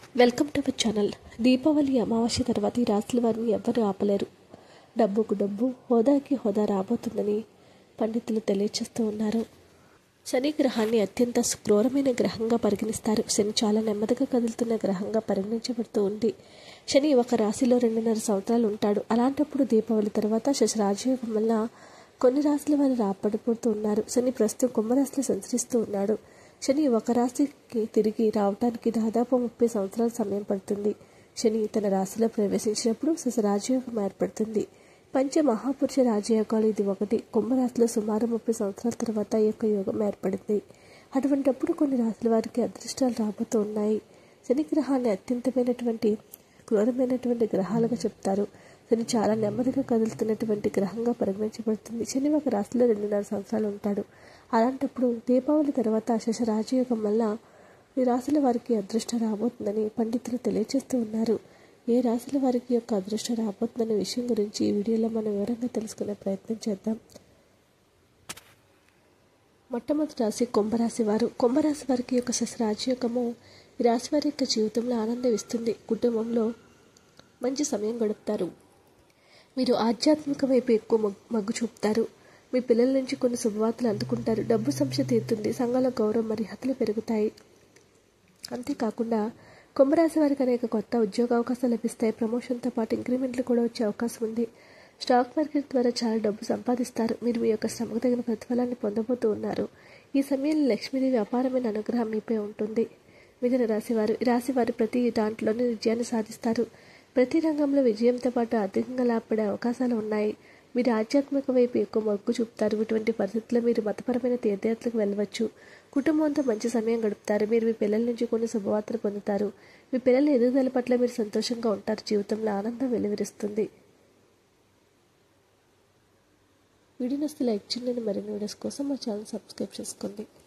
welcome to our channel Deepavali అమావాస్య తర్వాత ఈ రాశుల వారిని ఎవ్వరూ ఆపలేరు డబ్బుకు డబ్బు హోదాకి హోదా రాబోతుందని పండితులు తెలియచేస్తూ ఉన్నారు శని గ్రహాన్ని అత్యంత క్రూరమైన గ్రహంగా పరిగణిస్తారు శని చాలా నెమ్మదిగా కదులుతున్న గ్రహంగా పరిగణించబడుతూ ఉంది శని ఒక రాశిలో రెండున్నర సంవత్సరాలు ఉంటాడు అలాంటప్పుడు దీపావళి తర్వాత శశ రాజయోగం వల్ల కొన్ని రాశుల వారు రాపడిపోతూ ఉన్నారు శని ప్రస్తుతం కుంభరాశిలో సంచరిస్తూ ఉన్నాడు శని ఒక రాశికి తిరిగి రావడానికి దాదాపు ముప్పై సంవత్సరాల సమయం పడుతుంది శని తన రాశిలో ప్రవేశించినప్పుడు శశ రాజయోగం ఏర్పడుతుంది పంచ మహాపురుష రాజయోగాలు ఇది ఒకటి కుంభరాశిలో సుమారు ముప్పై సంవత్సరాల తర్వాత ఈ యొక్క యోగం ఏర్పడింది అటువంటప్పుడు కొన్ని రాశుల వారికి అదృష్టాలు రాబోతూ ఉన్నాయి శని గ్రహాన్ని అత్యంతమైనటువంటి క్రూరమైనటువంటి గ్రహాలుగా చెప్తారు శని చాలా నెమ్మదిగా కదులుతున్నటువంటి గ్రహంగా పరిగణించబడుతుంది శని ఒక రాశిలో రెండున్నర సంవత్సరాలు ఉంటాడు అలాంటప్పుడు దీపావళి తర్వాత శశ రాజయోగం వల్ల ఈ రాశుల వారికి అదృష్టం రాబోతుందని పండితులు తెలియజేస్తూ ఉన్నారు ఏ రాశుల వారికి యొక్క అదృష్టం రాబోతుందనే విషయం గురించి ఈ వీడియోలో మనం వివరంగా తెలుసుకునే ప్రయత్నం చేద్దాం మొట్టమొదటి రాశి కుంభరాశి వారు కుంభరాశి వారికి యొక్క శశరాజయోగము ఈ రాశి వారి యొక్క జీవితంలో ఆనందం ఇస్తుంది కుటుంబంలో మంచి సమయం గడుపుతారు మీరు ఆధ్యాత్మిక వైపు ఎక్కువ మొగ్- మొగ్గు చూపుతారు మీ పిల్లల నుంచి కొన్ని శుభవార్తలు అందుకుంటారు డబ్బు సమస్య తీరుతుంది సంఘాల గౌరవం మర్యాదలు పెరుగుతాయి అంతేకాకుండా కుంభరాశి వారికి అనేక కొత్త ఉద్యోగ అవకాశాలు లభిస్తాయి ప్రమోషన్తో పాటు ఇంక్రిమెంట్లు కూడా వచ్చే అవకాశం ఉంది స్టాక్ మార్కెట్ ద్వారా చాలా డబ్బు సంపాదిస్తారు మీరు మీ యొక్క శ్రమకు తగిన ప్రతిఫలాన్ని పొందబోతూ ఉన్నారు ఈ సమయంలో లక్ష్మీదేవి అపారమైన అనుగ్రహం మీపై ఉంటుంది మిథున రాశి వారు ఈ రాశి వారు ప్రతి దాంట్లోనూ విజయాన్ని సాధిస్తారు ప్రతి రంగంలో విజయంతో పాటు ఆర్థికంగా లాభపడే అవకాశాలు ఉన్నాయి మీరు ఆధ్యాత్మిక వైపు ఎక్కువ మొగ్గు చూపుతారు ఇటువంటి పరిస్థితుల్లో మీరు మతపరమైన తీర్థయాత్రకు వెళ్ళవచ్చు కుటుంబంతో మంచి సమయం గడుపుతారు మీరు మీ పిల్లల నుంచి కొన్ని శుభవార్తలు పొందుతారు మీ పిల్లల ఎదుగుదల పట్ల మీరు సంతోషంగా ఉంటారు జీవితంలో ఆనందం వెలువరిస్తుంది వీడియో నస్తే లైక్ చేయండి మరిన్ని వీడియోస్ కోసం మా ఛానల్ సబ్స్క్రైబ్ చేసుకోండి